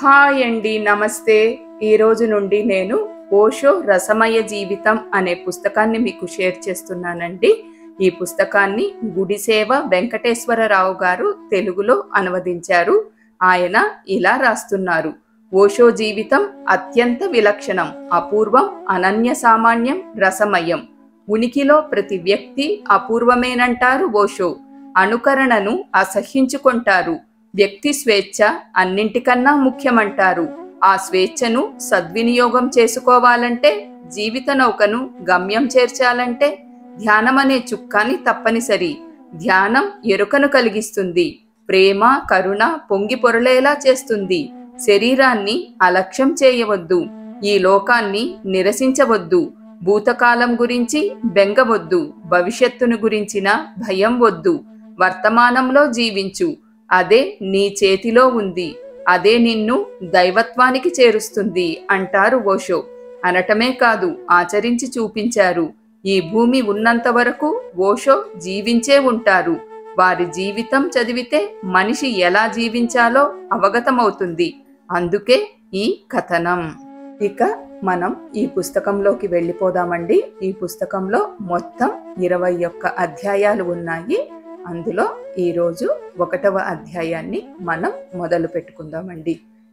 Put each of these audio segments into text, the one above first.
hi అండి నమస్తే ఈ రోజు నుండి నేను ఓషో రసమయ జీవితం అనే పుస్తకాన్ని మీకు షేర్ చేస్తున్నానండి ఈ పుస్తకాన్ని గుడిసేవ వెంకటేశ్వరరావు గారు తెలుగులో అనువదించారు ఆయన ఇలా రాస్తున్నారు ఓషో జీవితం అత్యంత విలక్షణం అపూర్వం అనన్య సామాన్యం రసమయం ఉనికిలో ప్రతి వ్యక్తి అపూర్వమేనంటారు ఓషో అనుకరణను అసహ్యించుకుంటారు వ్యక్తి స్వేచ్ఛ అన్నింటికన్నా ముఖ్యమంటారు ఆ స్వేచ్ఛను సద్వినియోగం చేసుకోవాలంటే జీవిత నౌకను గమ్యం చేర్చాలంటే ధ్యానమనే చుక్కాని తప్పనిసరి ధ్యానం ఎరుకను కలిగిస్తుంది ప్రేమ కరుణ పొంగి పొరలేలా చేస్తుంది శరీరాన్ని అలక్ష్యం చేయవద్దు ఈ లోకాన్ని నిరసించవద్దు భూతకాలం గురించి బెంగవద్దు భవిష్యత్తును గురించిన భయం వద్దు వర్తమానంలో జీవించు అదే నీ చేతిలో ఉంది అదే నిన్ను దైవత్వానికి చేరుస్తుంది అంటారు ఓషో అనటమే కాదు ఆచరించి చూపించారు ఈ భూమి ఉన్నంత వరకు ఓషో జీవించే ఉంటారు వారి జీవితం చదివితే మనిషి ఎలా జీవించాలో అవగతమవుతుంది అందుకే ఈ కథనం ఇక మనం ఈ పుస్తకంలోకి వెళ్ళిపోదామండి ఈ పుస్తకంలో మొత్తం ఇరవై ఒక్క అధ్యాయాలు ఉన్నాయి అందులో ఈరోజు ఒకటవ అధ్యాయాన్ని మనం మొదలు పెట్టుకుందామండి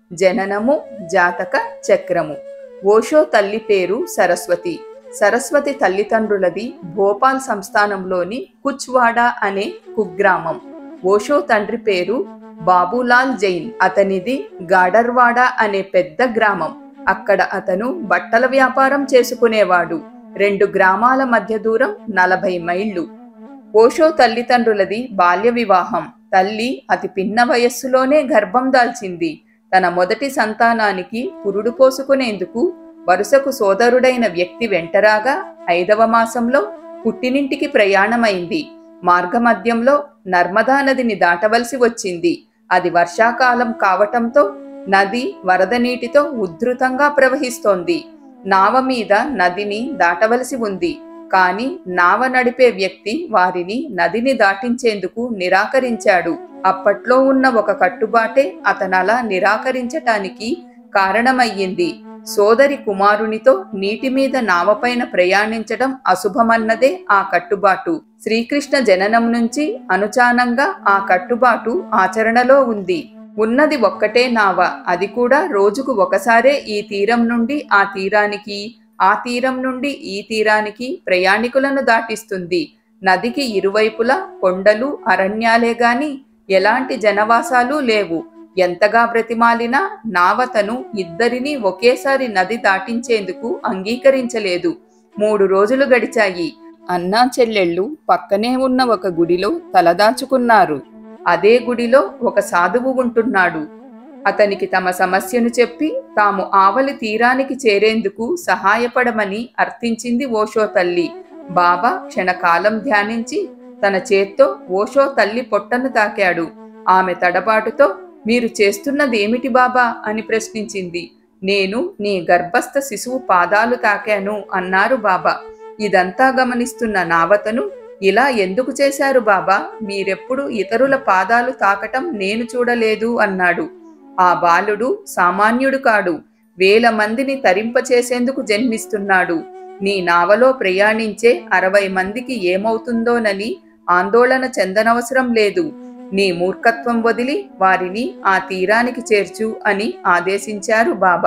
జననము జాతక చక్రము ఓషో తల్లి పేరు సరస్వతి సరస్వతి తల్లిదండ్రులది భోపాల్ సంస్థానంలోని కుచ్వాడా అనే కుగ్రామం ఓషో తండ్రి పేరు బాబులాల్ జైన్ అతనిది గాడర్వాడా అనే పెద్ద గ్రామం అక్కడ అతను బట్టల వ్యాపారం చేసుకునేవాడు రెండు గ్రామాల మధ్య దూరం నలభై మైళ్ళు ఓషో తల్లిదండ్రులది బాల్య వివాహం తల్లి అతి పిన్న వయస్సులోనే గర్భం దాల్చింది తన మొదటి సంతానానికి పురుడు పోసుకునేందుకు వరుసకు సోదరుడైన వ్యక్తి వెంటరాగా ఐదవ మాసంలో పుట్టినింటికి ప్రయాణమైంది మార్గమధ్యంలో నర్మదా నదిని దాటవలసి వచ్చింది అది వర్షాకాలం కావటంతో నది వరద నీటితో ఉధృతంగా ప్రవహిస్తోంది నావ మీద నదిని దాటవలసి ఉంది కానీ నావ నడిపే వ్యక్తి వారిని నదిని దాటించేందుకు నిరాకరించాడు అప్పట్లో ఉన్న ఒక కట్టుబాటే అతనలా నిరాకరించటానికి కారణమయ్యింది సోదరి కుమారునితో నీటి మీద నావపైన ప్రయాణించడం అశుభమన్నదే ఆ కట్టుబాటు శ్రీకృష్ణ జననం నుంచి అనుచానంగా ఆ కట్టుబాటు ఆచరణలో ఉంది ఉన్నది ఒక్కటే నావ అది కూడా రోజుకు ఒకసారే ఈ తీరం నుండి ఆ తీరానికి ఆ తీరం నుండి ఈ తీరానికి ప్రయాణికులను దాటిస్తుంది నదికి ఇరువైపులా కొండలు అరణ్యాలే గాని ఎలాంటి జనవాసాలు లేవు ఎంతగా బ్రతిమాలినా నావతను ఇద్దరిని ఒకేసారి నది దాటించేందుకు అంగీకరించలేదు మూడు రోజులు గడిచాయి అన్నా చెల్లెళ్ళు పక్కనే ఉన్న ఒక గుడిలో తలదాచుకున్నారు అదే గుడిలో ఒక సాధువు ఉంటున్నాడు అతనికి తమ సమస్యను చెప్పి తాము ఆవలి తీరానికి చేరేందుకు సహాయపడమని అర్థించింది ఓషో తల్లి బాబా క్షణకాలం ధ్యానించి తన చేత్తో ఓషో తల్లి పొట్టను తాకాడు ఆమె తడబాటుతో మీరు చేస్తున్నదేమిటి బాబా అని ప్రశ్నించింది నేను నీ గర్భస్థ శిశువు పాదాలు తాకాను అన్నారు బాబా ఇదంతా గమనిస్తున్న నావతను ఇలా ఎందుకు చేశారు బాబా మీరెప్పుడు ఇతరుల పాదాలు తాకటం నేను చూడలేదు అన్నాడు ఆ బాలుడు సామాన్యుడు కాడు వేల మందిని తరింపచేసేందుకు జన్మిస్తున్నాడు నీ నావలో ప్రయాణించే అరవై మందికి ఏమవుతుందోనని ఆందోళన చెందనవసరం లేదు నీ మూర్ఖత్వం వదిలి వారిని ఆ తీరానికి చేర్చు అని ఆదేశించారు బాబా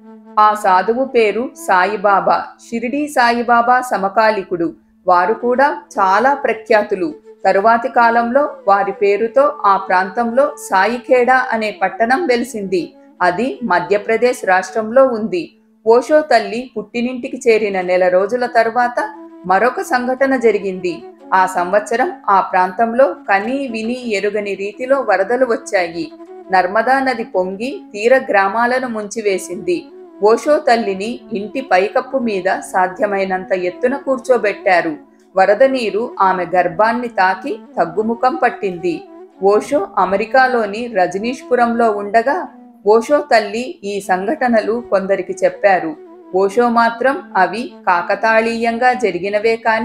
ఆ సాధువు పేరు సాయిబాబా షిరిడీ సాయిబాబా సమకాలికుడు వారు కూడా చాలా ప్రఖ్యాతులు తరువాతి కాలంలో వారి పేరుతో ఆ ప్రాంతంలో సాయిఖేడా అనే పట్టణం వెలిసింది అది మధ్యప్రదేశ్ రాష్ట్రంలో ఉంది ఓషో తల్లి పుట్టినింటికి చేరిన నెల రోజుల తరువాత మరొక సంఘటన జరిగింది ఆ సంవత్సరం ఆ ప్రాంతంలో కని విని ఎరుగని రీతిలో వరదలు వచ్చాయి నర్మదా నది పొంగి తీర గ్రామాలను ముంచివేసింది ఓషో తల్లిని ఇంటి పైకప్పు మీద సాధ్యమైనంత ఎత్తున కూర్చోబెట్టారు వరద నీరు ఆమె గర్భాన్ని తాకి తగ్గుముఖం పట్టింది ఓషో అమెరికాలోని రజనీష్పురంలో ఉండగా ఓషో తల్లి ఈ సంఘటనలు కొందరికి చెప్పారు ఓషో మాత్రం అవి కాకతాళీయంగా జరిగినవే కాని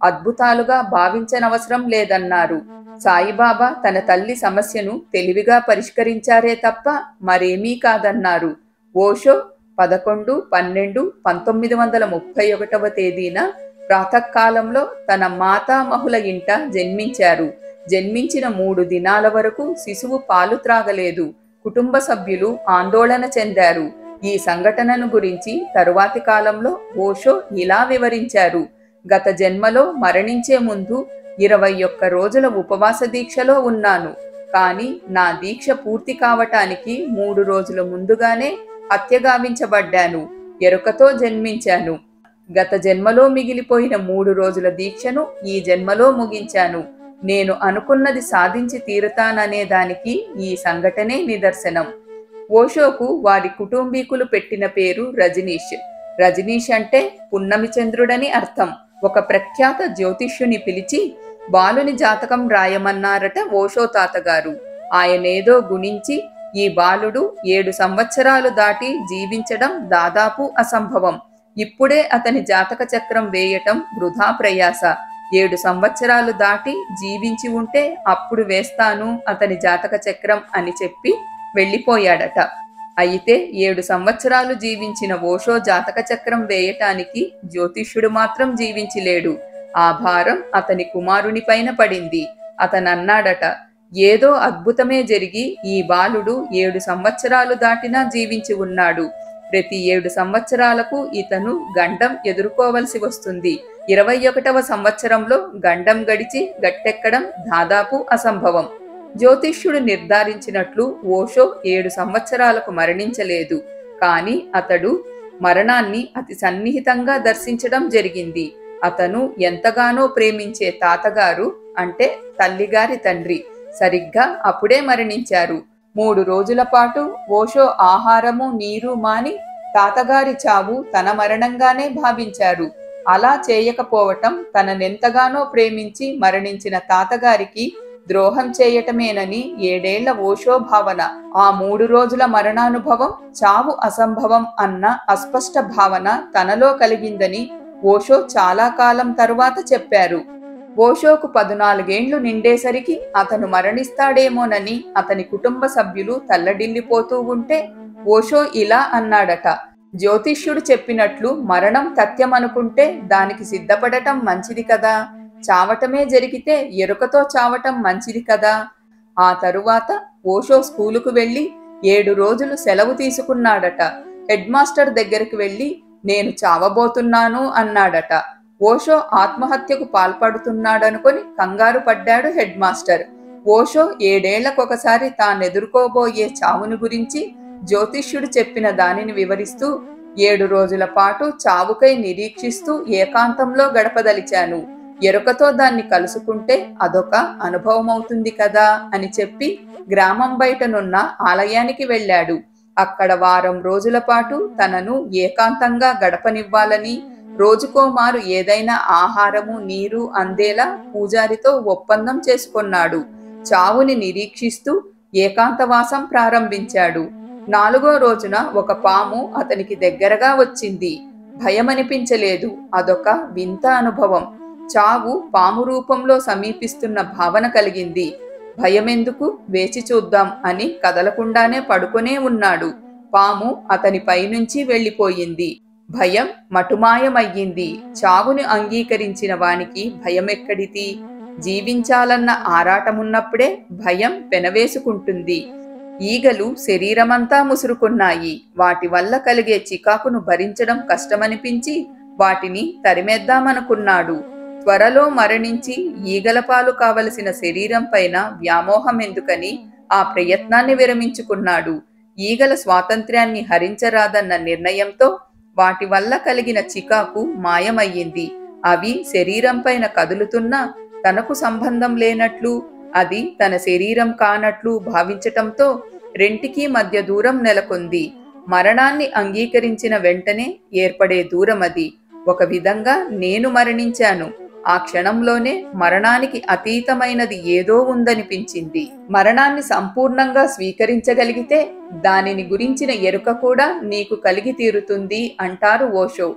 అద్భుతాలుగా భావించనవసరం లేదన్నారు సాయిబాబా తన తల్లి సమస్యను తెలివిగా పరిష్కరించారే తప్ప మరేమీ కాదన్నారు ఓషో పదకొండు పన్నెండు పంతొమ్మిది వందల ముప్పై ఒకటవ తేదీన ప్రాతకాలంలో తన మాతామహుల ఇంట జన్మించారు జన్మించిన మూడు దినాల వరకు శిశువు పాలు త్రాగలేదు కుటుంబ సభ్యులు ఆందోళన చెందారు ఈ సంఘటనను గురించి తరువాతి కాలంలో ఓషో ఇలా వివరించారు గత జన్మలో మరణించే ముందు ఇరవై ఒక్క రోజుల ఉపవాస దీక్షలో ఉన్నాను కానీ నా దీక్ష పూర్తి కావటానికి మూడు రోజుల ముందుగానే హత్యగావించబడ్డాను ఎరుకతో జన్మించాను గత జన్మలో మిగిలిపోయిన మూడు రోజుల దీక్షను ఈ జన్మలో ముగించాను నేను అనుకున్నది సాధించి తీరుతాననే దానికి ఈ సంఘటనే నిదర్శనం ఓషోకు వారి కుటుంబీకులు పెట్టిన పేరు రజనీష్ రజనీష్ అంటే పున్నమి చంద్రుడని అర్థం ఒక ప్రఖ్యాత జ్యోతిష్యుని పిలిచి బాలుని జాతకం రాయమన్నారట ఓషో తాతగారు ఆయనేదో గుణించి ఈ బాలుడు ఏడు సంవత్సరాలు దాటి జీవించడం దాదాపు అసంభవం ఇప్పుడే అతని జాతక చక్రం వేయటం వృధా ప్రయాస ఏడు సంవత్సరాలు దాటి జీవించి ఉంటే అప్పుడు వేస్తాను అతని జాతక చక్రం అని చెప్పి వెళ్ళిపోయాడట అయితే ఏడు సంవత్సరాలు జీవించిన ఓషో జాతక చక్రం వేయటానికి జ్యోతిష్యుడు మాత్రం జీవించి లేడు ఆ భారం అతని కుమారుని పైన పడింది అతనన్నాడట ఏదో అద్భుతమే జరిగి ఈ బాలుడు ఏడు సంవత్సరాలు దాటినా జీవించి ఉన్నాడు ప్రతి ఏడు సంవత్సరాలకు ఇతను గండం ఎదుర్కోవలసి వస్తుంది ఇరవై ఒకటవ సంవత్సరంలో గండం గడిచి గట్టెక్కడం దాదాపు అసంభవం జ్యోతిష్యుడు నిర్ధారించినట్లు ఓషో ఏడు సంవత్సరాలకు మరణించలేదు కానీ అతడు మరణాన్ని అతి సన్నిహితంగా దర్శించడం జరిగింది అతను ఎంతగానో ప్రేమించే తాతగారు అంటే తల్లిగారి తండ్రి సరిగ్గా అప్పుడే మరణించారు మూడు రోజుల పాటు ఓషో ఆహారము నీరు మాని తాతగారి చావు తన మరణంగానే భావించారు అలా చేయకపోవటం తననెంతగానో ప్రేమించి మరణించిన తాతగారికి ద్రోహం చేయటమేనని ఏడేళ్ల ఓషో భావన ఆ మూడు రోజుల మరణానుభవం చావు అసంభవం అన్న అస్పష్ట భావన తనలో కలిగిందని ఓషో చాలా కాలం తరువాత చెప్పారు ఓషోకు పదునాలుగేండ్లు నిండేసరికి అతను మరణిస్తాడేమోనని అతని కుటుంబ సభ్యులు తల్లడిల్లిపోతూ ఉంటే ఓషో ఇలా అన్నాడట జ్యోతిష్యుడు చెప్పినట్లు మరణం తథ్యమనుకుంటే దానికి సిద్ధపడటం మంచిది కదా చావటమే జరిగితే ఎరుకతో చావటం మంచిది కదా ఆ తరువాత ఓషో స్కూలుకు వెళ్ళి ఏడు రోజులు సెలవు తీసుకున్నాడట హెడ్ మాస్టర్ దగ్గరికి వెళ్ళి నేను చావబోతున్నాను అన్నాడట ఓషో ఆత్మహత్యకు పాల్పడుతున్నాడనుకొని కంగారు పడ్డాడు హెడ్ మాస్టర్ ఓషో ఏడేళ్లకొకసారి తానెదుర్కోబోయే చావును గురించి జ్యోతిష్యుడు చెప్పిన దానిని వివరిస్తూ ఏడు రోజుల పాటు చావుకై నిరీక్షిస్తూ ఏకాంతంలో గడపదలిచాను ఎరుకతో దాన్ని కలుసుకుంటే అదొక అనుభవమవుతుంది కదా అని చెప్పి గ్రామం బయటనున్న ఆలయానికి వెళ్ళాడు అక్కడ వారం రోజుల పాటు తనను ఏకాంతంగా గడపనివ్వాలని రోజుకో మారు ఏదైనా ఆహారము నీరు అందేలా పూజారితో ఒప్పందం చేసుకొన్నాడు చావుని నిరీక్షిస్తూ ఏకాంతవాసం ప్రారంభించాడు నాలుగో రోజున ఒక పాము అతనికి దగ్గరగా వచ్చింది భయమనిపించలేదు అదొక వింత అనుభవం చావు పాము రూపంలో సమీపిస్తున్న భావన కలిగింది భయమెందుకు వేచి చూద్దాం అని కదలకుండానే పడుకొనే ఉన్నాడు పాము అతని పైనుంచి వెళ్ళిపోయింది భయం మటుమాయమయ్యింది చావుని అంగీకరించిన వానికి భయమెక్కడిది జీవించాలన్న ఆరాటమున్నప్పుడే భయం పెనవేసుకుంటుంది ఈగలు శరీరమంతా ముసురుకున్నాయి వాటి వల్ల కలిగే చికాకును భరించడం కష్టమనిపించి వాటిని తరిమేద్దామనుకున్నాడు త్వరలో మరణించి ఈగల పాలు కావలసిన శరీరం పైన వ్యామోహం ఎందుకని ఆ ప్రయత్నాన్ని విరమించుకున్నాడు ఈగల స్వాతంత్ర్యాన్ని హరించరాదన్న నిర్ణయంతో వాటి వల్ల కలిగిన చికాకు మాయమయ్యింది అవి శరీరం పైన కదులుతున్నా తనకు సంబంధం లేనట్లు అది తన శరీరం కానట్లు భావించటంతో రెంటికి మధ్య దూరం నెలకొంది మరణాన్ని అంగీకరించిన వెంటనే ఏర్పడే దూరం అది ఒక విధంగా నేను మరణించాను ఆ క్షణంలోనే మరణానికి అతీతమైనది ఏదో ఉందనిపించింది మరణాన్ని సంపూర్ణంగా స్వీకరించగలిగితే దానిని గురించిన ఎరుక కూడా నీకు కలిగి తీరుతుంది అంటారు ఓషో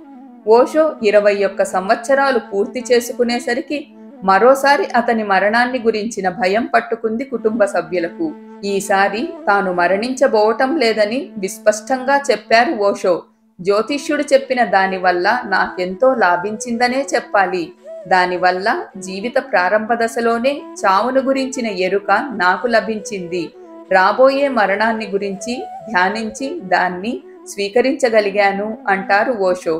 ఓషో ఇరవై ఒక్క సంవత్సరాలు పూర్తి చేసుకునేసరికి మరోసారి అతని మరణాన్ని గురించిన భయం పట్టుకుంది కుటుంబ సభ్యులకు ఈసారి తాను మరణించబోవటం లేదని విస్పష్టంగా చెప్పారు ఓషో జ్యోతిష్యుడు చెప్పిన దానివల్ల నాకెంతో లాభించిందనే చెప్పాలి దానివల్ల జీవిత ప్రారంభ దశలోనే చావును గురించిన ఎరుక నాకు లభించింది రాబోయే మరణాన్ని గురించి ధ్యానించి దాన్ని స్వీకరించగలిగాను అంటారు ఓషో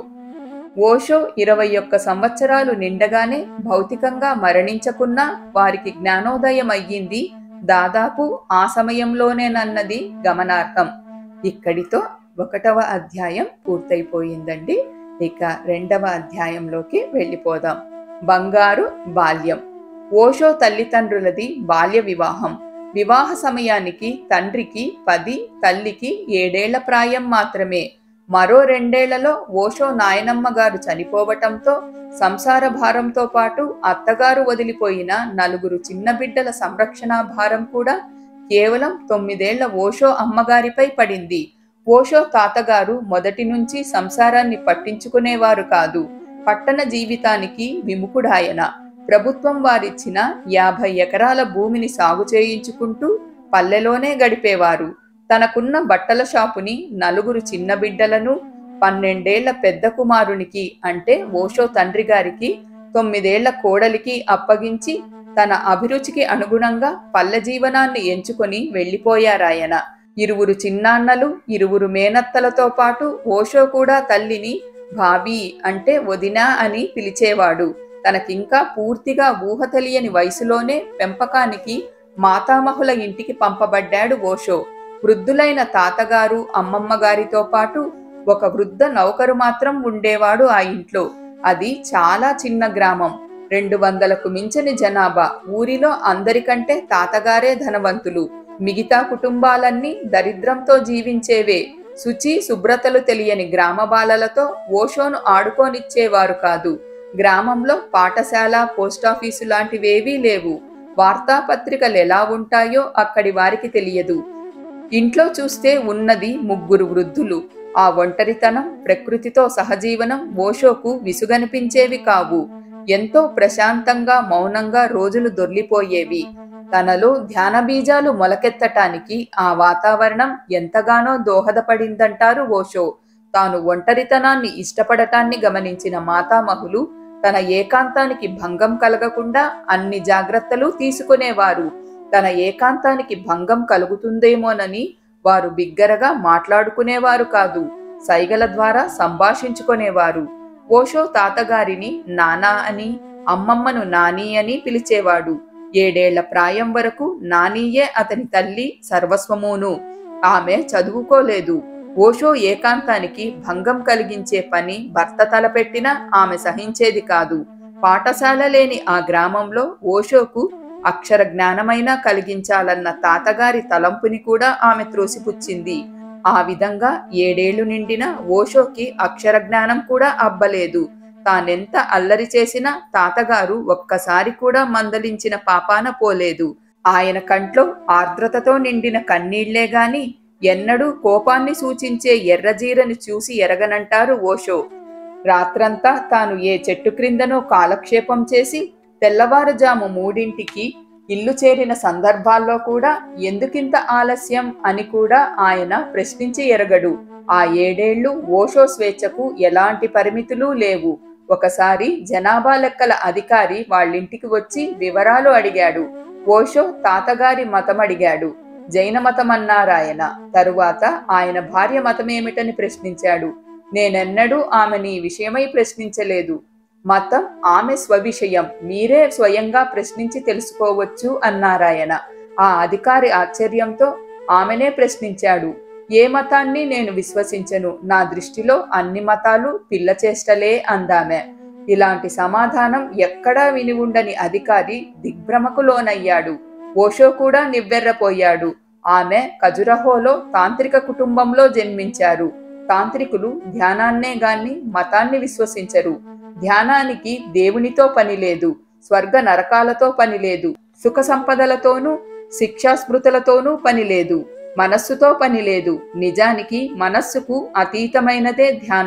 ఓషో ఇరవై ఒక్క సంవత్సరాలు నిండగానే భౌతికంగా మరణించకున్నా వారికి జ్ఞానోదయం అయ్యింది దాదాపు ఆ సమయంలోనేనన్నది గమనార్థం ఇక్కడితో ఒకటవ అధ్యాయం పూర్తయిపోయిందండి ఇక రెండవ అధ్యాయంలోకి వెళ్ళిపోదాం బంగారు బాల్యం ఓషో తల్లిదండ్రులది బాల్య వివాహం వివాహ సమయానికి తండ్రికి పది తల్లికి ఏడేళ్ల ప్రాయం మాత్రమే మరో రెండేళ్లలో ఓషో నాయనమ్మ గారు చనిపోవటంతో సంసార భారంతో పాటు అత్తగారు వదిలిపోయిన నలుగురు చిన్న బిడ్డల సంరక్షణ భారం కూడా కేవలం తొమ్మిదేళ్ల ఓషో అమ్మగారిపై పడింది ఓషో తాతగారు మొదటి నుంచి సంసారాన్ని పట్టించుకునేవారు కాదు పట్టణ జీవితానికి విముఖుడాయన ప్రభుత్వం వారిచ్చిన యాభై ఎకరాల భూమిని సాగు చేయించుకుంటూ పల్లెలోనే గడిపేవారు తనకున్న బట్టల షాపుని నలుగురు చిన్న బిడ్డలను పన్నెండేళ్ల పెద్ద కుమారునికి అంటే ఓషో తండ్రి గారికి తొమ్మిదేళ్ల కోడలికి అప్పగించి తన అభిరుచికి అనుగుణంగా పల్లె జీవనాన్ని ఎంచుకొని వెళ్లిపోయారాయన ఇరువురు చిన్నాన్నలు ఇరువురు మేనత్తలతో పాటు ఓషో కూడా తల్లిని భాబీ అంటే వదినా అని పిలిచేవాడు తనకింకా పూర్తిగా ఊహ తెలియని వయసులోనే పెంపకానికి మాతామహుల ఇంటికి పంపబడ్డాడు ఓషో వృద్ధులైన తాతగారు అమ్మమ్మ గారితో పాటు ఒక వృద్ధ నౌకరు మాత్రం ఉండేవాడు ఆ ఇంట్లో అది చాలా చిన్న గ్రామం రెండు వందలకు మించని జనాభా ఊరిలో అందరికంటే తాతగారే ధనవంతులు మిగతా కుటుంబాలన్నీ దరిద్రంతో జీవించేవే శుచి శుభ్రతలు తెలియని గ్రామ బాలలతో ఓషోను ఆడుకోనిచ్చేవారు కాదు గ్రామంలో పాఠశాల పోస్టాఫీసు లాంటివేవీ లేవు వార్తాపత్రికలు ఎలా ఉంటాయో అక్కడి వారికి తెలియదు ఇంట్లో చూస్తే ఉన్నది ముగ్గురు వృద్ధులు ఆ ఒంటరితనం ప్రకృతితో సహజీవనం ఓషోకు విసుగనిపించేవి కావు ఎంతో ప్రశాంతంగా మౌనంగా రోజులు దొర్లిపోయేవి తనలో ధ్యాన బీజాలు మొలకెత్తటానికి ఆ వాతావరణం ఎంతగానో దోహదపడిందంటారు ఓషో తాను ఒంటరితనాన్ని ఇష్టపడటాన్ని గమనించిన మాతామహులు తన ఏకాంతానికి భంగం కలగకుండా అన్ని జాగ్రత్తలు తీసుకునేవారు తన ఏకాంతానికి భంగం కలుగుతుందేమోనని వారు బిగ్గరగా మాట్లాడుకునేవారు కాదు సైగల ద్వారా సంభాషించుకునేవారు ఓషో తాతగారిని నానా అని అమ్మమ్మను నాని అని పిలిచేవాడు ఏడేళ్ల ప్రాయం వరకు నానీయే అతని తల్లి సర్వస్వమును ఆమె చదువుకోలేదు ఓషో ఏకాంతానికి భంగం కలిగించే పని భర్త తలపెట్టినా ఆమె సహించేది కాదు పాఠశాల లేని ఆ గ్రామంలో ఓషోకు అక్షర జ్ఞానమైనా కలిగించాలన్న తాతగారి తలంపుని కూడా ఆమె త్రోసిపుచ్చింది ఆ విధంగా ఏడేళ్లు నిండిన ఓషోకి అక్షర జ్ఞానం కూడా అబ్బలేదు తానెంత అల్లరి చేసినా తాతగారు ఒక్కసారి కూడా మందలించిన పాపాన పోలేదు ఆయన కంట్లో ఆర్ద్రతతో నిండిన కన్నీళ్లే గాని ఎన్నడూ కోపాన్ని సూచించే ఎర్రజీరని చూసి ఎరగనంటారు ఓషో రాత్రంతా తాను ఏ చెట్టు క్రిందనో కాలక్షేపం చేసి తెల్లవారుజాము మూడింటికి ఇల్లు చేరిన సందర్భాల్లో కూడా ఎందుకింత ఆలస్యం అని కూడా ఆయన ప్రశ్నించి ఎరగడు ఆ ఏడేళ్లు ఓషో స్వేచ్ఛకు ఎలాంటి పరిమితులు లేవు ఒకసారి జనాభా లెక్కల అధికారి వాళ్ళింటికి వచ్చి వివరాలు అడిగాడు ఓషో తాతగారి మతం అడిగాడు జైన మతమన్నారాయన తరువాత ఆయన భార్య మతమేమిటని ప్రశ్నించాడు నేనెన్నడూ ఆమెని ఈ విషయమై ప్రశ్నించలేదు మతం ఆమె స్వవిషయం మీరే స్వయంగా ప్రశ్నించి తెలుసుకోవచ్చు అన్నారాయన ఆ అధికారి ఆశ్చర్యంతో ఆమెనే ప్రశ్నించాడు ఏ మతాన్ని నేను విశ్వసించను నా దృష్టిలో అన్ని మతాలు పిల్ల చేష్టలే అందామె ఇలాంటి సమాధానం ఎక్కడా విని ఉండని అధికారి దిగ్భ్రమకు లోనయ్యాడు ఓషో కూడా నివ్వెర్రపోయాడు ఆమె ఖజురహోలో తాంత్రిక కుటుంబంలో జన్మించారు తాంత్రికులు ధ్యానాన్నే గాని మతాన్ని విశ్వసించరు ధ్యానానికి దేవునితో పని లేదు స్వర్గ నరకాలతో పని లేదు సుఖ సంపదలతోనూ శిక్షాస్మృతులతోనూ పని లేదు మనస్సుతో పని లేదు నిజానికి మనస్సుకు అతీతమైనదే ధ్యానం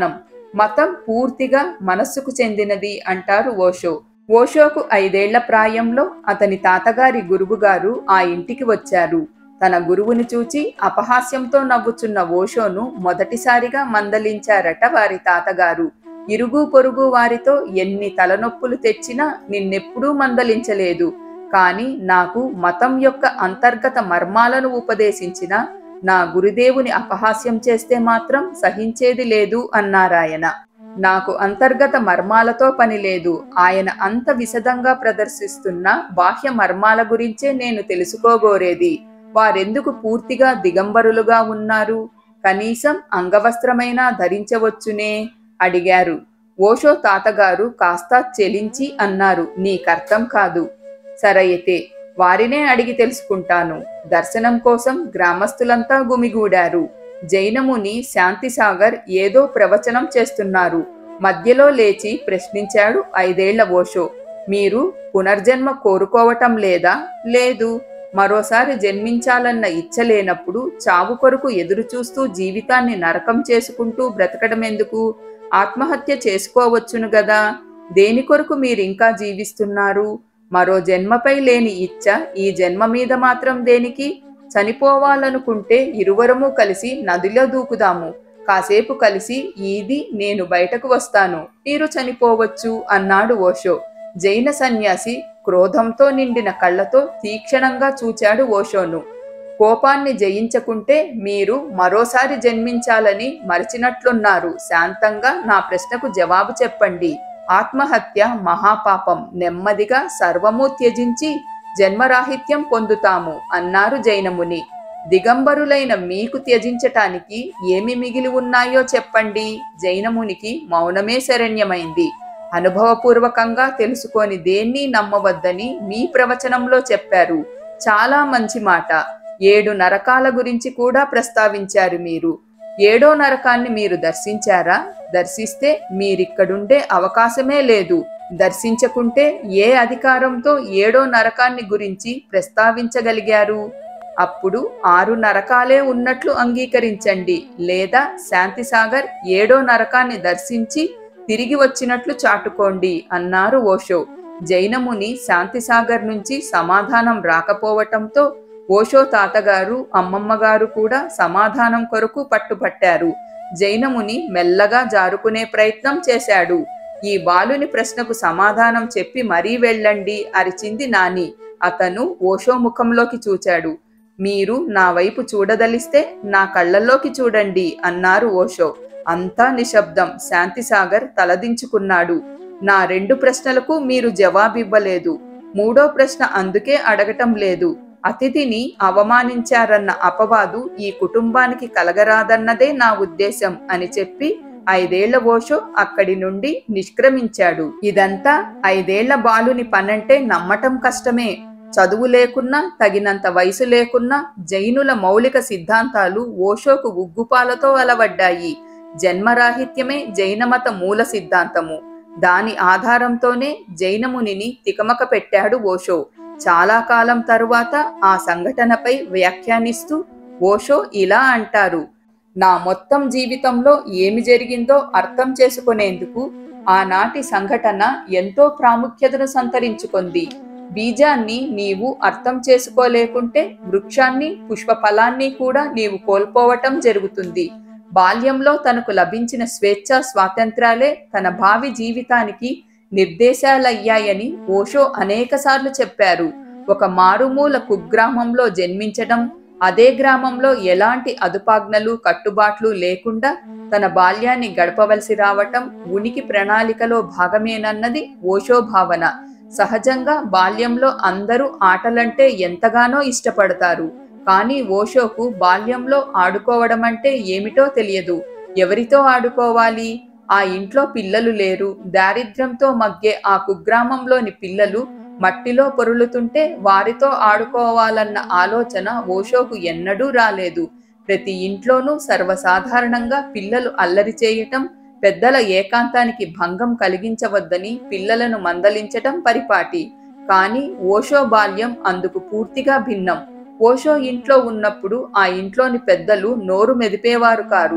మతం పూర్తిగా మనస్సుకు చెందినది అంటారు ఓషో ఓషోకు ఐదేళ్ల ప్రాయంలో అతని తాతగారి గురువుగారు ఆ ఇంటికి వచ్చారు తన గురువుని చూచి అపహాస్యంతో నవ్వుచున్న ఓషోను మొదటిసారిగా మందలించారట వారి తాతగారు ఇరుగు పొరుగు వారితో ఎన్ని తలనొప్పులు తెచ్చినా నిన్నెప్పుడూ మందలించలేదు కాని నాకు మతం యొక్క అంతర్గత మర్మాలను ఉపదేశించిన నా గురుదేవుని అపహాస్యం చేస్తే మాత్రం సహించేది లేదు అన్నారాయన నాకు అంతర్గత మర్మాలతో పని లేదు ఆయన అంత విశదంగా ప్రదర్శిస్తున్న బాహ్య మర్మాల గురించే నేను తెలుసుకోగోరేది వారెందుకు పూర్తిగా దిగంబరులుగా ఉన్నారు కనీసం అంగవస్త్రమైనా ధరించవచ్చునే అడిగారు ఓషో తాతగారు కాస్త చెలించి అన్నారు నీకర్థం కాదు సరయితే వారినే అడిగి తెలుసుకుంటాను దర్శనం కోసం గ్రామస్తులంతా గుమిగూడారు జైనముని శాంతిసాగర్ ఏదో ప్రవచనం చేస్తున్నారు మధ్యలో లేచి ప్రశ్నించాడు ఐదేళ్ల ఓషో మీరు పునర్జన్మ కోరుకోవటం లేదా లేదు మరోసారి జన్మించాలన్న ఇచ్చ లేనప్పుడు చావు కొరకు ఎదురు చూస్తూ జీవితాన్ని నరకం చేసుకుంటూ బ్రతకడం ఎందుకు ఆత్మహత్య చేసుకోవచ్చును గదా దేని కొరకు మీరింకా జీవిస్తున్నారు మరో జన్మపై లేని ఇచ్చ ఈ జన్మ మీద మాత్రం దేనికి చనిపోవాలనుకుంటే ఇరువరము కలిసి నదిలో దూకుదాము కాసేపు కలిసి ఈది నేను బయటకు వస్తాను మీరు చనిపోవచ్చు అన్నాడు ఓషో జైన సన్యాసి క్రోధంతో నిండిన కళ్ళతో తీక్షణంగా చూచాడు ఓషోను కోపాన్ని జయించకుంటే మీరు మరోసారి జన్మించాలని మరిచినట్లున్నారు శాంతంగా నా ప్రశ్నకు జవాబు చెప్పండి ఆత్మహత్య మహాపాపం నెమ్మదిగా సర్వము త్యజించి జన్మరాహిత్యం పొందుతాము అన్నారు జైనముని దిగంబరులైన మీకు త్యజించటానికి ఏమి మిగిలి ఉన్నాయో చెప్పండి జైనమునికి మౌనమే శరణ్యమైంది అనుభవపూర్వకంగా తెలుసుకొని దేన్ని నమ్మవద్దని మీ ప్రవచనంలో చెప్పారు చాలా మంచి మాట ఏడు నరకాల గురించి కూడా ప్రస్తావించారు మీరు ఏడో నరకాన్ని మీరు దర్శించారా దర్శిస్తే మీరిక్కడుండే అవకాశమే లేదు దర్శించకుంటే ఏ అధికారంతో ఏడో నరకాన్ని గురించి ప్రస్తావించగలిగారు అప్పుడు ఆరు నరకాలే ఉన్నట్లు అంగీకరించండి లేదా శాంతిసాగర్ ఏడో నరకాన్ని దర్శించి తిరిగి వచ్చినట్లు చాటుకోండి అన్నారు ఓషో జైనముని శాంతిసాగర్ నుంచి సమాధానం రాకపోవటంతో ఓషో తాతగారు అమ్మమ్మగారు కూడా సమాధానం కొరకు పట్టుపట్టారు జైనముని మెల్లగా జారుకునే ప్రయత్నం చేశాడు ఈ బాలుని ప్రశ్నకు సమాధానం చెప్పి మరీ వెళ్ళండి అరిచింది నాని అతను ఓషో ముఖంలోకి చూచాడు మీరు నా వైపు చూడదలిస్తే నా కళ్ళల్లోకి చూడండి అన్నారు ఓషో అంతా నిశ్శబ్దం శాంతిసాగర్ తలదించుకున్నాడు నా రెండు ప్రశ్నలకు మీరు జవాబివ్వలేదు మూడో ప్రశ్న అందుకే అడగటం లేదు అతిథిని అవమానించారన్న అపవాదు ఈ కుటుంబానికి కలగరాదన్నదే నా ఉద్దేశం అని చెప్పి ఐదేళ్ల ఓషో అక్కడి నుండి నిష్క్రమించాడు ఇదంతా ఐదేళ్ల బాలుని పనంటే నమ్మటం కష్టమే చదువు లేకున్నా తగినంత వయసు లేకున్నా జైనుల మౌలిక సిద్ధాంతాలు ఓషోకు ఉగ్గుపాలతో అలవడ్డాయి జన్మరాహిత్యమే జైనమత మూల సిద్ధాంతము దాని ఆధారంతోనే జైనమునిని తికమక పెట్టాడు ఓషో చాలా కాలం తరువాత ఆ సంఘటనపై వ్యాఖ్యానిస్తూ ఓషో ఇలా అంటారు నా మొత్తం జీవితంలో ఏమి జరిగిందో అర్థం చేసుకునేందుకు ఆనాటి సంఘటన ఎంతో ప్రాముఖ్యతను సంతరించుకుంది బీజాన్ని నీవు అర్థం చేసుకోలేకుంటే వృక్షాన్ని పుష్ప ఫలాన్ని కూడా నీవు కోల్పోవటం జరుగుతుంది బాల్యంలో తనకు లభించిన స్వేచ్ఛ స్వాతంత్రాలే తన భావి జీవితానికి నిర్దేశాలయ్యాయని ఓషో అనేకసార్లు చెప్పారు ఒక మారుమూల కుగ్రామంలో జన్మించడం అదే గ్రామంలో ఎలాంటి అదుపాజ్ఞలు కట్టుబాట్లు లేకుండా తన బాల్యాన్ని గడపవలసి రావటం ఉనికి ప్రణాళికలో భాగమేనన్నది ఓషో భావన సహజంగా బాల్యంలో అందరూ ఆటలంటే ఎంతగానో ఇష్టపడతారు కానీ ఓషోకు బాల్యంలో ఆడుకోవడం అంటే ఏమిటో తెలియదు ఎవరితో ఆడుకోవాలి ఆ ఇంట్లో పిల్లలు లేరు దారిద్ర్యంతో మగ్గే ఆ కుగ్రామంలోని పిల్లలు మట్టిలో పొరులుతుంటే వారితో ఆడుకోవాలన్న ఆలోచన ఓషోకు ఎన్నడూ రాలేదు ప్రతి ఇంట్లోనూ సర్వసాధారణంగా పిల్లలు అల్లరి చేయటం పెద్దల ఏకాంతానికి భంగం కలిగించవద్దని పిల్లలను మందలించటం పరిపాటి కానీ ఓషో బాల్యం అందుకు పూర్తిగా భిన్నం ఓషో ఇంట్లో ఉన్నప్పుడు ఆ ఇంట్లోని పెద్దలు నోరు మెదిపేవారు కారు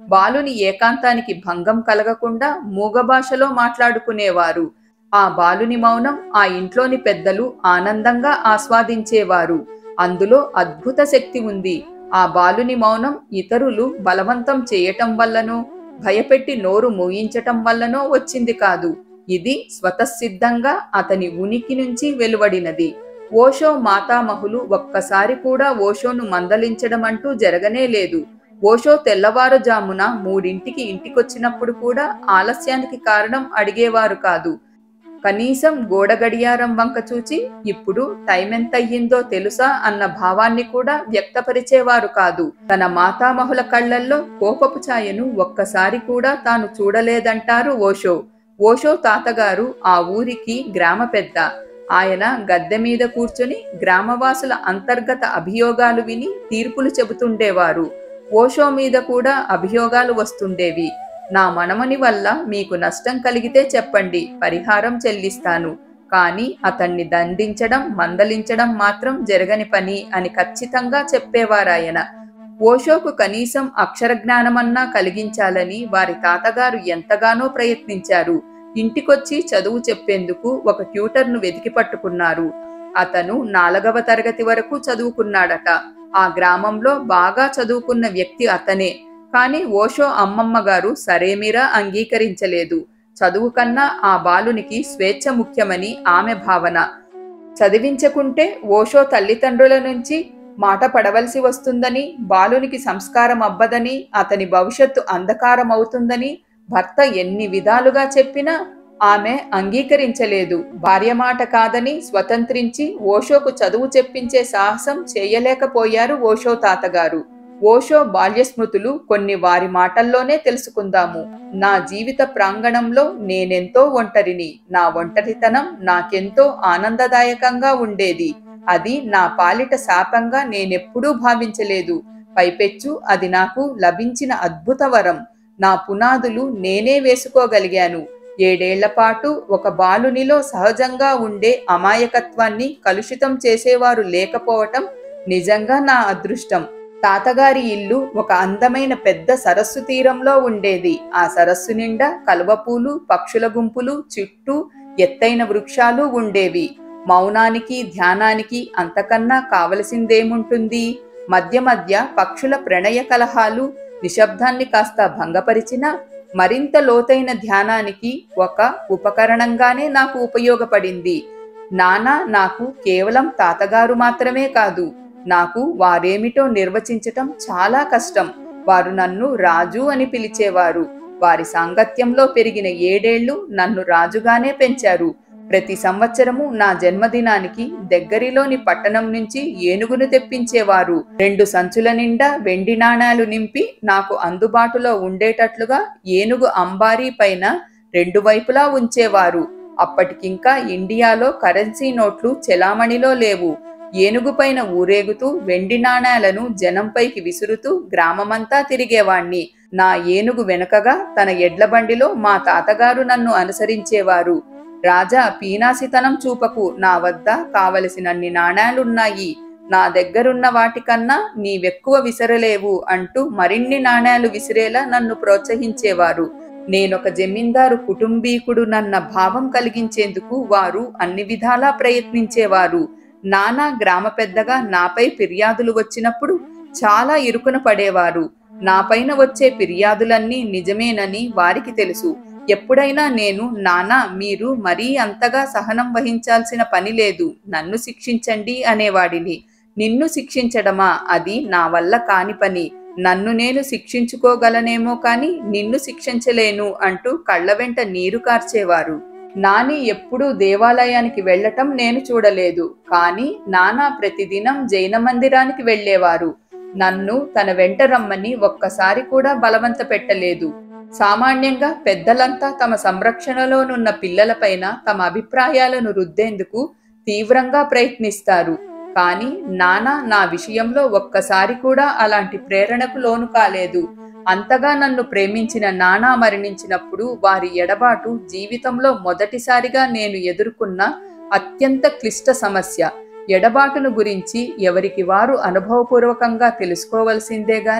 బాలుని ఏకాంతానికి భంగం కలగకుండా మూగ భాషలో మాట్లాడుకునేవారు ఆ బాలుని మౌనం ఆ ఇంట్లోని పెద్దలు ఆనందంగా ఆస్వాదించేవారు అందులో అద్భుత శక్తి ఉంది ఆ బాలుని మౌనం ఇతరులు బలవంతం చేయటం వల్లనో భయపెట్టి నోరు మూయించటం వల్లనో వచ్చింది కాదు ఇది స్వతసిద్ధంగా అతని ఉనికి నుంచి వెలువడినది ఓషో మాతామహులు ఒక్కసారి కూడా ఓషోను మందలించడం అంటూ జరగనే లేదు ఓషో తెల్లవారుజామున మూడింటికి ఇంటికొచ్చినప్పుడు కూడా ఆలస్యానికి కారణం అడిగేవారు కాదు కనీసం గోడ గడియారం వంక చూచి ఇప్పుడు టైం ఎంత అయ్యిందో తెలుసా అన్న భావాన్ని కూడా వ్యక్తపరిచేవారు కాదు తన మాతామహుల కళ్ళల్లో కోపపు ఛాయను ఒక్కసారి కూడా తాను చూడలేదంటారు ఓషో ఓషో తాతగారు ఆ ఊరికి గ్రామ పెద్ద ఆయన గద్దె మీద కూర్చొని గ్రామవాసుల అంతర్గత అభియోగాలు విని తీర్పులు చెబుతుండేవారు ఓషో మీద కూడా అభియోగాలు వస్తుండేవి నా మనమని వల్ల మీకు నష్టం కలిగితే చెప్పండి పరిహారం చెల్లిస్తాను కానీ అతన్ని దండించడం మందలించడం మాత్రం జరగని పని అని ఖచ్చితంగా చెప్పేవారాయన ఓషోకు కనీసం అక్షర జ్ఞానమన్నా కలిగించాలని వారి తాతగారు ఎంతగానో ప్రయత్నించారు ఇంటికొచ్చి చదువు చెప్పేందుకు ఒక ట్యూటర్ను వెతికి పట్టుకున్నారు అతను నాలుగవ తరగతి వరకు చదువుకున్నాడట ఆ గ్రామంలో బాగా చదువుకున్న వ్యక్తి అతనే కానీ ఓషో అమ్మమ్మ గారు సరేమిరా అంగీకరించలేదు చదువు కన్నా ఆ బాలునికి స్వేచ్ఛ ముఖ్యమని ఆమె భావన చదివించకుంటే ఓషో తల్లిదండ్రుల నుంచి మాట పడవలసి వస్తుందని బాలునికి సంస్కారం అబ్బదని అతని భవిష్యత్తు అంధకారం అవుతుందని భర్త ఎన్ని విధాలుగా చెప్పినా ఆమె అంగీకరించలేదు భార్య మాట కాదని స్వతంత్రించి ఓషోకు చదువు చెప్పించే సాహసం చేయలేకపోయారు ఓషో తాతగారు ఓషో బాల్య స్మృతులు కొన్ని వారి మాటల్లోనే తెలుసుకుందాము నా జీవిత ప్రాంగణంలో నేనెంతో ఒంటరిని నా ఒంటరితనం నాకెంతో ఆనందదాయకంగా ఉండేది అది నా పాలిట శాపంగా నేనెప్పుడూ భావించలేదు పైపెచ్చు అది నాకు లభించిన అద్భుత వరం నా పునాదులు నేనే వేసుకోగలిగాను ఏడేళ్ల పాటు ఒక బాలునిలో సహజంగా ఉండే అమాయకత్వాన్ని కలుషితం చేసేవారు లేకపోవటం నిజంగా నా అదృష్టం తాతగారి ఇల్లు ఒక అందమైన పెద్ద సరస్సు తీరంలో ఉండేది ఆ సరస్సు నిండా కలువపూలు పక్షుల గుంపులు చుట్టూ ఎత్తైన వృక్షాలు ఉండేవి మౌనానికి ధ్యానానికి అంతకన్నా కావలసిందేముంటుంది మధ్య మధ్య పక్షుల ప్రణయ కలహాలు నిశ్శబ్దాన్ని కాస్త భంగపరిచిన మరింత లోతైన ధ్యానానికి ఒక ఉపకరణంగానే నాకు ఉపయోగపడింది నానా నాకు కేవలం తాతగారు మాత్రమే కాదు నాకు వారేమిటో నిర్వచించటం చాలా కష్టం వారు నన్ను రాజు అని పిలిచేవారు వారి సాంగత్యంలో పెరిగిన ఏడేళ్లు నన్ను రాజుగానే పెంచారు ప్రతి సంవత్సరము నా జన్మదినానికి దగ్గరిలోని పట్టణం నుంచి ఏనుగును తెప్పించేవారు రెండు సంచుల నిండా వెండి నాణాలు నింపి నాకు అందుబాటులో ఉండేటట్లుగా ఏనుగు అంబారీ పైన రెండు వైపులా ఉంచేవారు అప్పటికింకా ఇండియాలో కరెన్సీ నోట్లు చెలామణిలో లేవు ఏనుగు పైన ఊరేగుతూ వెండి నాణాలను జనంపైకి విసురుతూ గ్రామమంతా తిరిగేవాణ్ణి నా ఏనుగు వెనుకగా తన ఎడ్ల బండిలో మా తాతగారు నన్ను అనుసరించేవారు రాజా పీనాసితనం చూపకు నా వద్ద కావలసినన్ని నాణాలున్నాయి నా దగ్గరున్న వాటికన్నా నీవెక్కువ విసరలేవు అంటూ మరిన్ని నాణాలు విసిరేలా నన్ను ప్రోత్సహించేవారు నేనొక జమీందారు కుటుంబీకుడు నన్న భావం కలిగించేందుకు వారు అన్ని విధాలా ప్రయత్నించేవారు నానా గ్రామ పెద్దగా నాపై ఫిర్యాదులు వచ్చినప్పుడు చాలా ఇరుకున పడేవారు నాపైన వచ్చే ఫిర్యాదులన్నీ నిజమేనని వారికి తెలుసు ఎప్పుడైనా నేను నానా మీరు మరీ అంతగా సహనం వహించాల్సిన పని లేదు నన్ను శిక్షించండి అనేవాడిని నిన్ను శిక్షించడమా అది నా వల్ల కాని పని నన్ను నేను శిక్షించుకోగలనేమో కాని నిన్ను శిక్షించలేను అంటూ కళ్ళ వెంట నీరు కార్చేవారు నాని ఎప్పుడూ దేవాలయానికి వెళ్ళటం నేను చూడలేదు కానీ నానా ప్రతిదినం జైన మందిరానికి వెళ్ళేవారు నన్ను తన వెంట రమ్మని ఒక్కసారి కూడా బలవంత పెట్టలేదు సామాన్యంగా పెద్దలంతా తమ సంరక్షణలోనున్న పిల్లలపైన తమ అభిప్రాయాలను రుద్దేందుకు తీవ్రంగా ప్రయత్నిస్తారు కానీ నానా నా విషయంలో ఒక్కసారి కూడా అలాంటి ప్రేరణకు లోను కాలేదు అంతగా నన్ను ప్రేమించిన నానా మరణించినప్పుడు వారి ఎడబాటు జీవితంలో మొదటిసారిగా నేను ఎదుర్కొన్న అత్యంత క్లిష్ట సమస్య ఎడబాటును గురించి ఎవరికి వారు అనుభవపూర్వకంగా తెలుసుకోవలసిందే గాని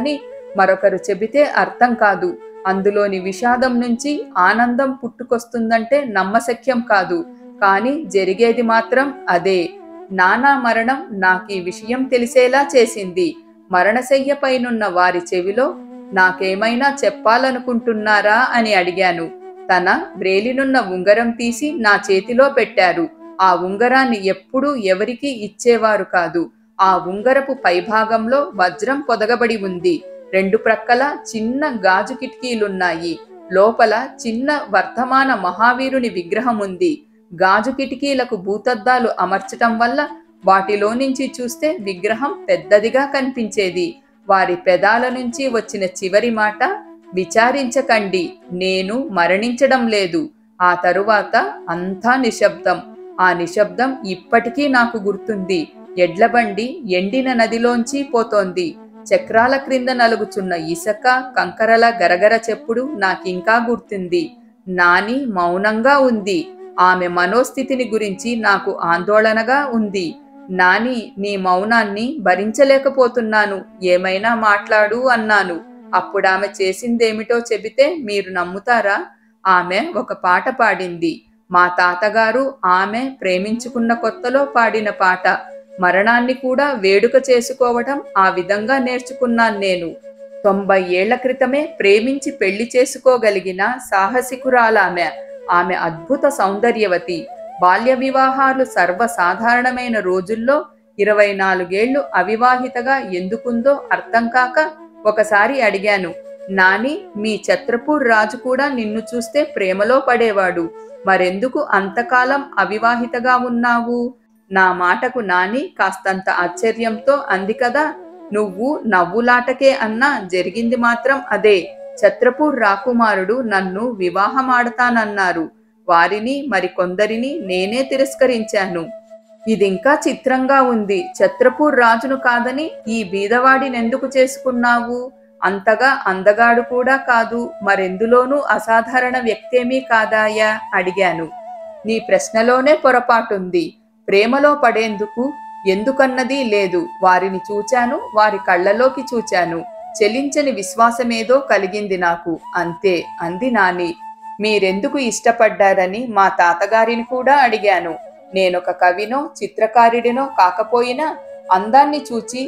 మరొకరు చెబితే అర్థం కాదు అందులోని విషాదం నుంచి ఆనందం పుట్టుకొస్తుందంటే నమ్మశక్యం కాదు కానీ జరిగేది మాత్రం అదే నానా మరణం నాకు ఈ విషయం తెలిసేలా చేసింది మరణశయ్యపైనున్న వారి చెవిలో నాకేమైనా చెప్పాలనుకుంటున్నారా అని అడిగాను తన వ్రేలినున్న ఉంగరం తీసి నా చేతిలో పెట్టారు ఆ ఉంగరాన్ని ఎప్పుడూ ఎవరికీ ఇచ్చేవారు కాదు ఆ ఉంగరపు పైభాగంలో వజ్రం పొదగబడి ఉంది రెండు ప్రక్కల చిన్న గాజు కిటికీలున్నాయి లోపల చిన్న వర్ధమాన మహావీరుని విగ్రహం ఉంది గాజు కిటికీలకు భూతద్దాలు అమర్చటం వల్ల వాటిలో నుంచి చూస్తే విగ్రహం పెద్దదిగా కనిపించేది వారి పెదాల నుంచి వచ్చిన చివరి మాట విచారించకండి నేను మరణించడం లేదు ఆ తరువాత అంతా నిశ్శబ్దం ఆ నిశ్శబ్దం ఇప్పటికీ నాకు గుర్తుంది ఎడ్లబండి ఎండిన నదిలోంచి పోతోంది చక్రాల క్రింద నలుగుచున్న ఇసక కంకరల గరగర చెప్పుడు నాకింకా గుర్తుంది నాని మౌనంగా ఉంది ఆమె మనోస్థితిని గురించి నాకు ఆందోళనగా ఉంది నాని నీ మౌనాన్ని భరించలేకపోతున్నాను ఏమైనా మాట్లాడు అన్నాను అప్పుడామె చేసిందేమిటో చెబితే మీరు నమ్ముతారా ఆమె ఒక పాట పాడింది మా తాతగారు ఆమె ప్రేమించుకున్న కొత్తలో పాడిన పాట మరణాన్ని కూడా వేడుక చేసుకోవటం ఆ విధంగా నేర్చుకున్నాను నేను తొంభై ఏళ్ల క్రితమే ప్రేమించి పెళ్లి చేసుకోగలిగిన సాహసికురాలామె ఆమె అద్భుత సౌందర్యవతి బాల్య వివాహాలు సర్వసాధారణమైన రోజుల్లో ఇరవై నాలుగేళ్లు అవివాహితగా ఎందుకుందో అర్థం కాక ఒకసారి అడిగాను నాని మీ ఛత్రపూర్ రాజు కూడా నిన్ను చూస్తే ప్రేమలో పడేవాడు మరెందుకు అంతకాలం అవివాహితగా ఉన్నావు నా మాటకు నాని కాస్తంత ఆశ్చర్యంతో అంది కదా నువ్వు నవ్వులాటకే అన్నా జరిగింది మాత్రం అదే ఛత్రపూర్ రాకుమారుడు నన్ను వివాహమాడతానన్నారు వారిని మరికొందరిని నేనే తిరస్కరించాను ఇదింకా చిత్రంగా ఉంది ఛత్రపూర్ రాజును కాదని ఈ బీదవాడినెందుకు చేసుకున్నావు అంతగా అందగాడు కూడా కాదు మరెందులోనూ అసాధారణ వ్యక్తేమీ కాదాయా అడిగాను నీ ప్రశ్నలోనే పొరపాటుంది ప్రేమలో పడేందుకు ఎందుకన్నది లేదు వారిని చూచాను వారి కళ్ళలోకి చూచాను చెలించని విశ్వాసమేదో కలిగింది నాకు అంతే అంది నాని మీరెందుకు ఇష్టపడ్డారని మా తాతగారిని కూడా అడిగాను నేనొక కవినో చిత్రకారుడినో కాకపోయినా అందాన్ని చూచి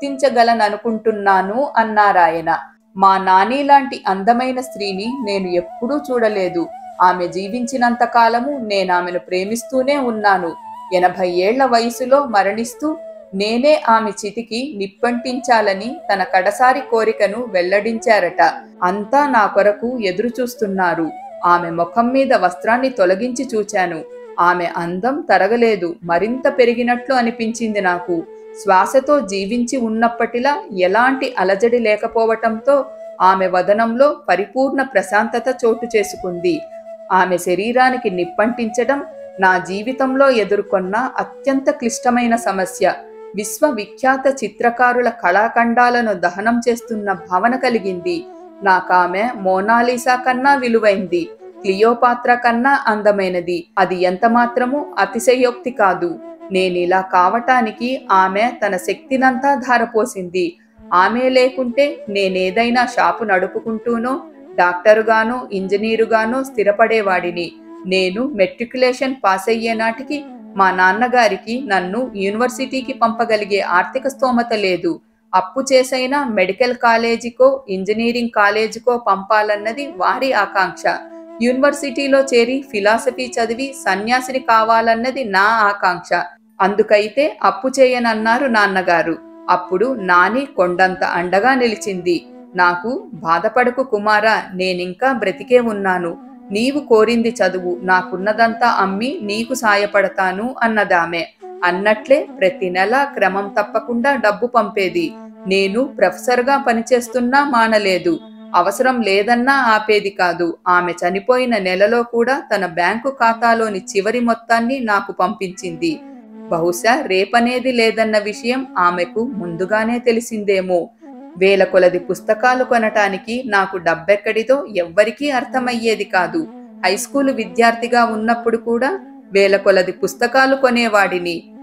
గుర్తించగలననుకుంటున్నాను అన్నారాయన మా నాని లాంటి అందమైన స్త్రీని నేను ఎప్పుడూ చూడలేదు ఆమె జీవించినంత కాలము నేనామెను ప్రేమిస్తూనే ఉన్నాను ఎనభై ఏళ్ల వయసులో మరణిస్తూ నేనే ఆమె చితికి నిప్పంటించాలని తన కడసారి కోరికను వెల్లడించారట అంతా నా కొరకు ఎదురు చూస్తున్నారు ఆమె ముఖం మీద వస్త్రాన్ని తొలగించి చూచాను ఆమె అందం తరగలేదు మరింత పెరిగినట్లు అనిపించింది నాకు శ్వాసతో జీవించి ఉన్నప్పటిలా ఎలాంటి అలజడి లేకపోవటంతో ఆమె వదనంలో పరిపూర్ణ ప్రశాంతత చోటు చేసుకుంది ఆమె శరీరానికి నిప్పంటించడం నా జీవితంలో ఎదుర్కొన్న అత్యంత క్లిష్టమైన సమస్య విశ్వవిఖ్యాత చిత్రకారుల కళాఖండాలను దహనం చేస్తున్న భావన కలిగింది నాకామె మోనాలిసా కన్నా విలువైంది క్లియోపాత్ర కన్నా అందమైనది అది ఎంత మాత్రము అతిశయోక్తి కాదు నేనిలా కావటానికి ఆమె తన శక్తినంతా ధారపోసింది ఆమె లేకుంటే నేనేదైనా షాపు నడుపుకుంటూనో డాక్టరుగానో ఇంజనీరుగానో స్థిరపడేవాడిని నేను మెట్రికులేషన్ పాస్ అయ్యే నాటికి మా నాన్నగారికి నన్ను యూనివర్సిటీకి పంపగలిగే ఆర్థిక స్తోమత లేదు అప్పు చేసైనా మెడికల్ కాలేజీకో ఇంజనీరింగ్ కాలేజీకో పంపాలన్నది వారి ఆకాంక్ష యూనివర్సిటీలో చేరి ఫిలాసఫీ చదివి సన్యాసిని కావాలన్నది నా ఆకాంక్ష అందుకైతే అప్పు చేయనన్నారు నాన్నగారు అప్పుడు నాని కొండంత అండగా నిలిచింది నాకు బాధపడకు కుమారా నేనింకా బ్రతికే ఉన్నాను నీవు కోరింది చదువు నాకున్నదంతా అమ్మి నీకు సాయపడతాను అన్నదామె అన్నట్లే ప్రతి నెల క్రమం తప్పకుండా డబ్బు పంపేది నేను ప్రొఫెసర్గా పనిచేస్తున్నా మానలేదు అవసరం లేదన్నా ఆపేది కాదు ఆమె చనిపోయిన నెలలో కూడా తన బ్యాంకు ఖాతాలోని చివరి మొత్తాన్ని నాకు పంపించింది బహుశా రేపనేది లేదన్న విషయం ఆమెకు ముందుగానే తెలిసిందేమో వేల కొలది పుస్తకాలు కొనటానికి నాకు డబ్బెక్కడిదో ఎవ్వరికీ అర్థమయ్యేది కాదు హైస్కూలు విద్యార్థిగా ఉన్నప్పుడు కూడా వేల కొలది పుస్తకాలు కొనేవాడిని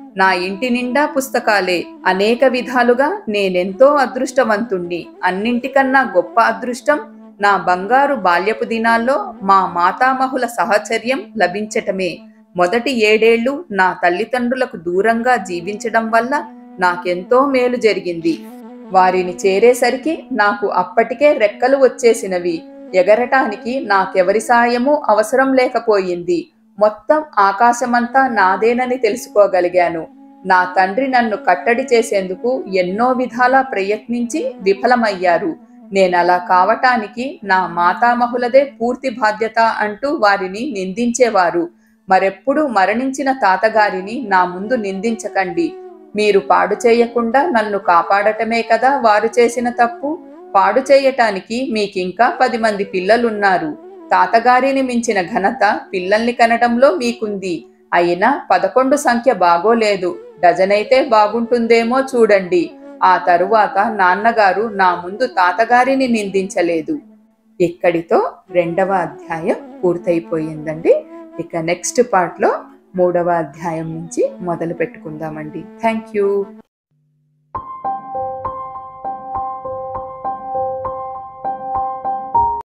నా ఇంటి నిండా పుస్తకాలే అనేక విధాలుగా నేనెంతో అదృష్టవంతుణ్ణి అన్నింటికన్నా గొప్ప అదృష్టం నా బంగారు బాల్యపు దినాల్లో మా మాతామహుల సహచర్యం లభించటమే మొదటి ఏడేళ్లు నా తల్లిదండ్రులకు దూరంగా జీవించడం వల్ల నాకెంతో మేలు జరిగింది వారిని చేరేసరికి నాకు అప్పటికే రెక్కలు వచ్చేసినవి ఎగరటానికి నాకెవరి సాయము అవసరం లేకపోయింది మొత్తం ఆకాశమంతా నాదేనని తెలుసుకోగలిగాను నా తండ్రి నన్ను కట్టడి చేసేందుకు ఎన్నో విధాలా ప్రయత్నించి విఫలమయ్యారు నేనలా కావటానికి నా మాతామహులదే పూర్తి బాధ్యత అంటూ వారిని నిందించేవారు మరెప్పుడు మరణించిన తాతగారిని నా ముందు నిందించకండి మీరు పాడు చేయకుండా నన్ను కాపాడటమే కదా వారు చేసిన తప్పు పాడు చేయటానికి మీకింకా పది మంది పిల్లలున్నారు తాతగారిని మించిన ఘనత పిల్లల్ని కనడంలో మీకుంది అయినా పదకొండు సంఖ్య బాగోలేదు డజనైతే బాగుంటుందేమో చూడండి ఆ తరువాత నాన్నగారు నా ముందు తాతగారిని నిందించలేదు ఇక్కడితో రెండవ అధ్యాయం పూర్తయిపోయిందండి ఇక నెక్స్ట్ పార్ట్లో మూడవ అధ్యాయం నుంచి మొదలు పెట్టుకుందామండి థ్యాంక్ యూ